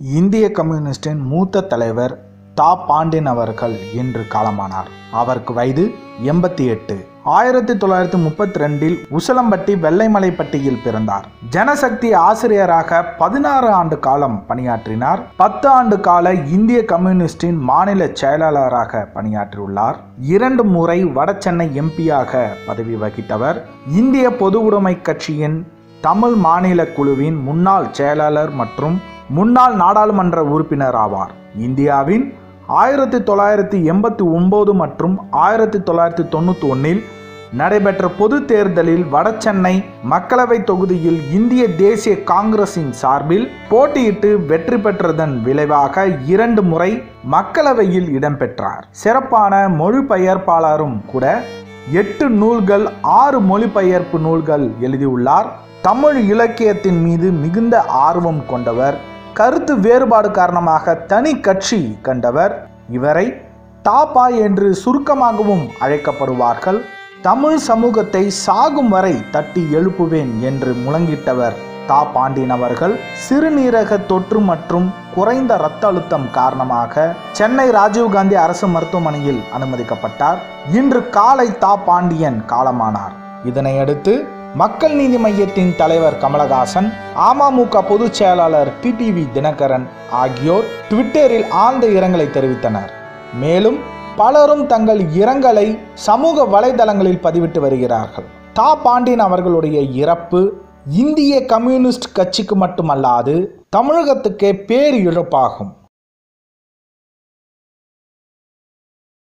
இந்திய கம்யூனிஸ்டின் மூத்த தலைவர் தா பாண்டியன் அவர்கள் இன்று காலமானார் அவருக்கு வயது எண்பத்தி எட்டு ஆயிரத்தி தொள்ளாயிரத்தி முப்பத்தி ரெண்டில் உசலம்பட்டி வெள்ளைமலைப்பட்டியில் பிறந்தார் ஜனசக்தி ஆசிரியராக பதினாறு ஆண்டு காலம் பணியாற்றினார் பத்து ஆண்டு கால இந்திய கம்யூனிஸ்டின் மாநில செயலாளராக பணியாற்றியுள்ளார் இரண்டு முறை வடசென்னை எம்பியாக பதவி வகித்தவர் இந்திய பொது உடைமை கட்சியின் தமிழ் மாநில குழுவின் முன்னாள் செயலாளர் மற்றும் முன்னாள் நாடாளுமன்ற உறுப்பினர் ஆவார் இந்தியாவின் ஆயிரத்தி தொள்ளாயிரத்தி எண்பத்தி ஒன்பது மற்றும் ஆயிரத்தி தொள்ளாயிரத்தி தொண்ணூற்றி ஒன்றில் நடைபெற்ற பொது தேர்தலில் வடசென்னை மக்களவை தொகுதியில் இந்திய தேசிய காங்கிரசின் சார்பில் போட்டியிட்டு வெற்றி பெற்றதன் விளைவாக இரண்டு முறை மக்களவையில் இடம்பெற்றார் சிறப்பான மொழிபெயர்ப்பாளரும் கூட எட்டு நூல்கள் ஆறு மொழிபெயர்ப்பு நூல்கள் எழுதியுள்ளார் தமிழ் இலக்கியத்தின் மீது மிகுந்த ஆர்வம் கொண்டவர் கருத்து வேறுபாடு காரணமாக தனி கட்சி கண்டவர் இவரை தாப்பா என்று சுருக்கமாகவும் அழைக்கப்படுவார்கள் தமிழ் சமூகத்தை சாகும் வரை தட்டி எழுப்புவேன் என்று முழங்கிட்டவர் தா பாண்டியன் அவர்கள் சிறுநீரக தொற்று மற்றும் குறைந்த இரத்த அழுத்தம் காரணமாக சென்னை ராஜீவ்காந்தி அரசு மருத்துவமனையில் அனுமதிக்கப்பட்டார் இன்று காலை தா பாண்டியன் காலமானார் இதனையடுத்து மக்கள் நீதி மையத்தின் தலைவர் கமலஹாசன் அமமுக பொதுச் செயலாளர் டிடிவி தினகரன் ஆகியோர் ட்விட்டரில் ஆழ்ந்த இரங்கலை தெரிவித்தனர் மேலும் பலரும் தங்கள் இரங்கலை சமூக வலைதளங்களில் பதிவிட்டு வருகிறார்கள் தா பாண்டியன் அவர்களுடைய இறப்பு இந்திய கம்யூனிஸ்ட் கட்சிக்கு மட்டுமல்லாது தமிழகத்துக்கே பேர் இழப்பாகும்